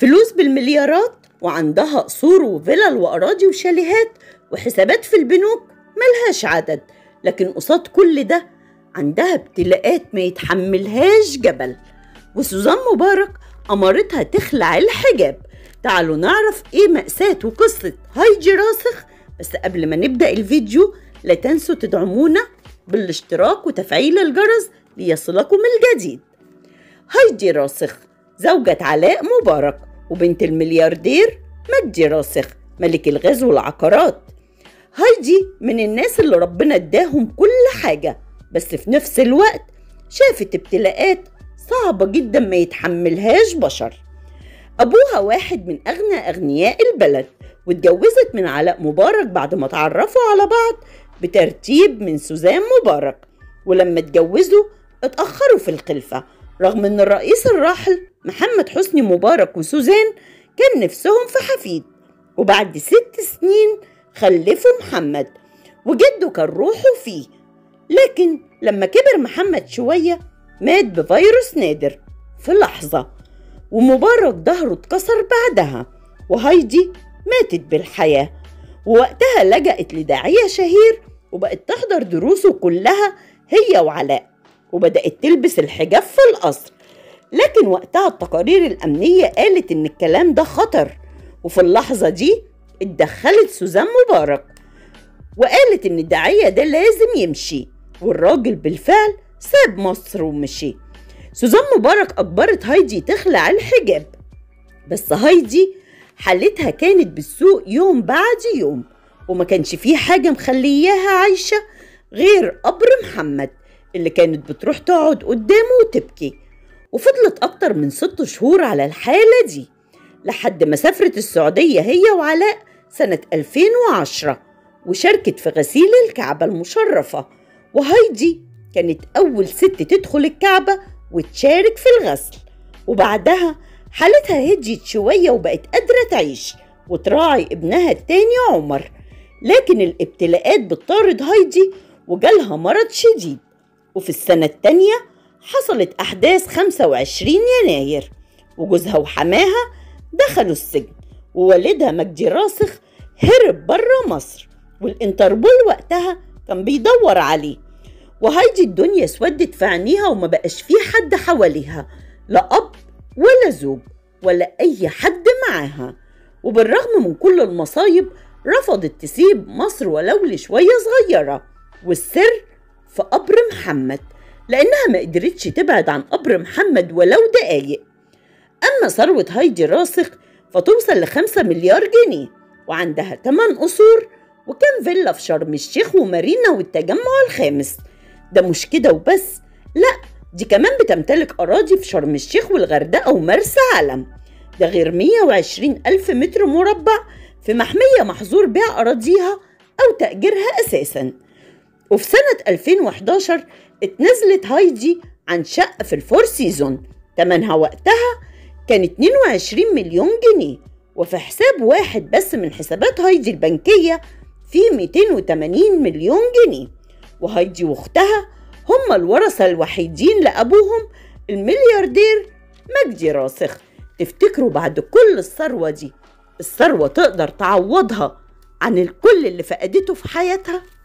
فلوس بالمليارات وعندها قصور وفلل وأراضي وشاليهات وحسابات في البنوك ملهاش عدد لكن قصاد كل ده عندها ابتلاءات ما يتحملهاش جبل وسوزان مبارك أمرتها تخلع الحجاب تعالوا نعرف ايه مأساة وقصة هايجي راسخ بس قبل ما نبدأ الفيديو لا تنسوا تدعمونا بالاشتراك وتفعيل الجرس ليصلكم الجديد هايدي راسخ زوجة علاء مبارك وبنت الملياردير مجدي راسخ ملك الغاز والعقارات هايدي من الناس اللي ربنا اداهم كل حاجة بس في نفس الوقت شافت ابتلاءات صعبة جدا ما يتحملهاش بشر أبوها واحد من أغنى أغنياء البلد واتجوزت من علاء مبارك بعد ما اتعرفوا على بعض بترتيب من سوزان مبارك ولما اتجوزوا اتأخروا في الخلفة رغم ان الرئيس الراحل محمد حسني مبارك وسوزان كان نفسهم في حفيد وبعد ست سنين خلفوا محمد وجده كان روحه فيه لكن لما كبر محمد شوية مات بفيروس نادر في لحظة ومبارك ظهره اتكسر بعدها وهايدي ماتت بالحياة ووقتها لجأت لداعية شهير وبقت تحضر دروسه كلها هي وعلاء وبدأت تلبس الحجاب في القصر لكن وقتها التقارير الأمنية قالت إن الكلام ده خطر وفي اللحظة دي اتدخلت سوزان مبارك وقالت إن الداعية ده لازم يمشي والراجل بالفعل ساب مصر ومشي سوزان مبارك أجبرت هايدي تخلع الحجاب بس هايدي حالتها كانت بالسوء يوم بعد يوم وما كانش فيه حاجة مخلياها عايشة غير قبر محمد اللي كانت بتروح تقعد قدامه وتبكي وفضلت أكتر من ست شهور على الحالة دي لحد ما سافرت السعودية هي وعلاء سنة 2010 وشاركت في غسيل الكعبة المشرفة وهايدي كانت أول ست تدخل الكعبة وتشارك في الغسل وبعدها حالتها هديت شوية وبقت قادرة تعيش وتراعي ابنها التاني عمر لكن الابتلاءات بتطارد هايدي وجالها مرض شديد وفي السنة التانية حصلت أحداث 25 يناير وجوزها وحماها دخلوا السجن ووالدها مجدي راسخ هرب بره مصر والانتربول وقتها كان بيدور عليه وهايدي الدنيا اسودت في عينيها وما بقاش في حد حواليها لا أب ولا زوج ولا أي حد معاها وبالرغم من كل المصايب رفضت تسيب مصر ولو لشوية صغيرة والسر في قبر محمد لأنها ما قدرتش تبعد عن قبر محمد ولو دقايق أما ثروة هايدي راسخ فتوصل لخمسة مليار جنيه وعندها تمن قصور وكم فيلا في شرم الشيخ ومارينا والتجمع الخامس ده مش كده وبس لا دي كمان بتمتلك أراضي في شرم الشيخ والغردقة ومرسى علم ده غير 120 ألف متر مربع في محمية محظور بيع أراضيها أو تأجيرها أساسا وفي سنة 2011 اتنزلت هايدي عن شقة في الفور سيزون تمنها وقتها كان 22 مليون جنيه وفي حساب واحد بس من حسابات هايدي البنكية في 280 مليون جنيه وهايدي واختها هما الورثة الوحيدين لأبوهم الملياردير مجدي راسخ تفتكروا بعد كل الثروة دي الثروة تقدر تعوضها عن الكل اللي فقدته في حياتها